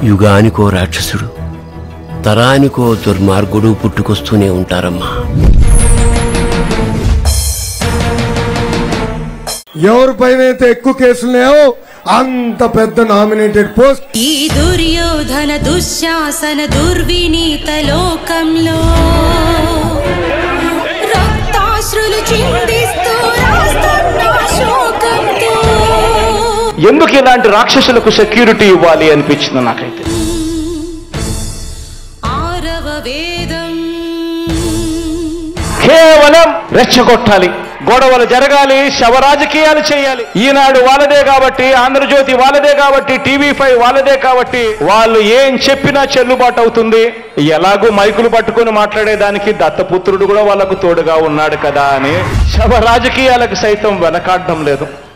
యుగానికో రాక్షసుడు తరానికో దుర్మార్గుడు పుట్టుకొస్తూనే ఉంటారమ్మా ఎవరి పైన అయితే ఎక్కువ కేసులు లేవో అంత పెద్ద నామినేటెడ్ పోస్ట్ ఈ దుర్యోధన దుశ్శాసన దుర్వినీత లోకంలో రక్తాశ్రులు చిందిస్తూ రాస్తున్న శోకంతో ఎందుకు ఇలాంటి రాక్షసులకు సెక్యూరిటీ ఇవ్వాలి అనిపించింది నాకైతే ఆరవ వేదం కేవలం రెచ్చగొట్టాలి గొడవలు జరగాలి శవ రాజకీయాలు చేయాలి ఈనాడు వాళ్ళదే కాబట్టి ఆంధ్రజ్యోతి వాళ్ళదే కాబట్టి టీవీ ఫైవ్ వాళ్ళదే కాబట్టి వాళ్ళు ఏం చెప్పినా చెల్లుబాటు అవుతుంది ఎలాగూ మైకులు పట్టుకొని మాట్లాడేదానికి దత్తపుత్రుడు కూడా వాళ్ళకు తోడుగా ఉన్నాడు కదా అని శవ రాజకీయాలకు సైతం వెనకాడడం లేదు